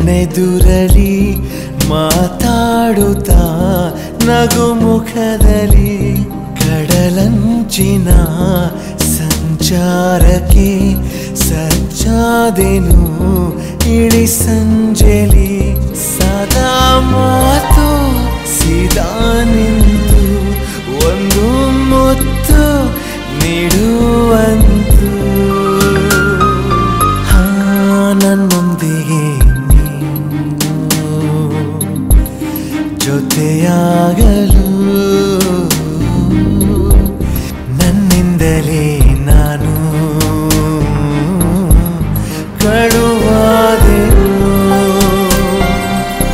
ನನ್ನೆದುರಲಿ ಮಾತಾಡುತ್ತಾ ನಗು ಮುಖದಲ್ಲಿ ಕಡಲಂಚಿನ ಸಂಚಾರಕ್ಕೆ ಸಜ್ಜಾದೆನು ಇಳಿ ಸಂಜೆಲಿ ಸದಾ ಮಾತು ಸೀದಾ ನಿಂತು ಒಂದು ಮುತ್ತು ನೀಡುವಂತು ಹಾ ನನ್ನೊಂದಿಗೆ ನೀನು ಜೊತೆಯಾಗಲು ನನ್ನಿಂದಲೇ ನಾನು ಕಳುವಾದೆನು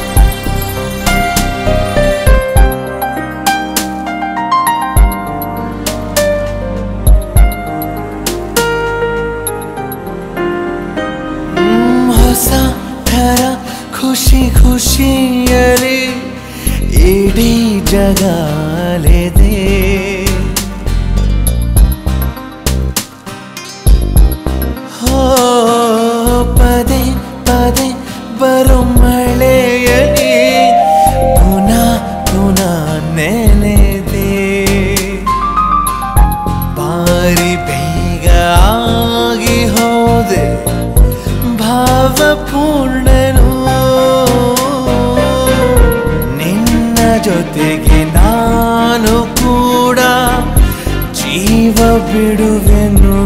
ಹ್ಮ್, ಹೊಸ ಥರ ಖುಷಿ ಖುಷಿಯಲಿ ಇಡೀ ಜಗಾಲೆದೆ ಹೋ ಪದೇ ಪದೇ ಬರೋ ಮಳೆಯಲಿ ಪುನಃ ಪುನಃ ನೆನೆದೆ ಬಾರಿ ಬೇಗ ಆಗಿ ಹೋದೆ ಭಾವಪೂರ್ಣನು ನಿನ್ನ ಜೊತೆಗೆ ನಾನು ಕೂಡ ಜೀವ ಬಿಡುವೆನು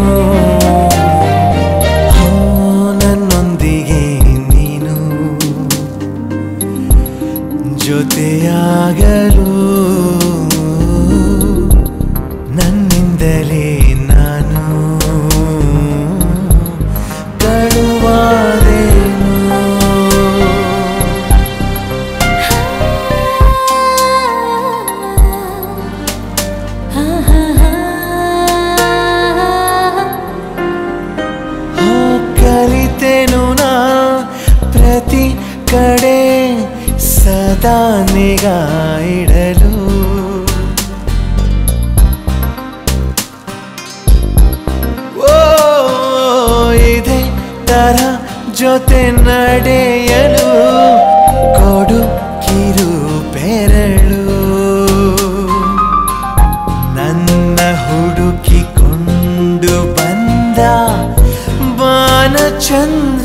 ಹೋ, ನನ್ನೊಂದಿಗೆ ನೀನು ಜೊತೆಯಾಗಲು ನನ್ನಿಂದಲೇ ನಾನು ಕಳುವಾದೆನು ಹೋ, ಕಲಿತೆನು ನಾ ಪ್ರತಿ ಕಡೆ ಸದಾ ನಿಗಾ ಇಡಲು ಓ ಇದೇ ತರ ಜೊತೆ ನಡೆಯಲು ಕೊಡು ಕಿರು ಬೆರಳು ನನ್ನ ಹುಡುಕಿಕೊಂಡು ಬಂದ ಬಾನ ಚಂದ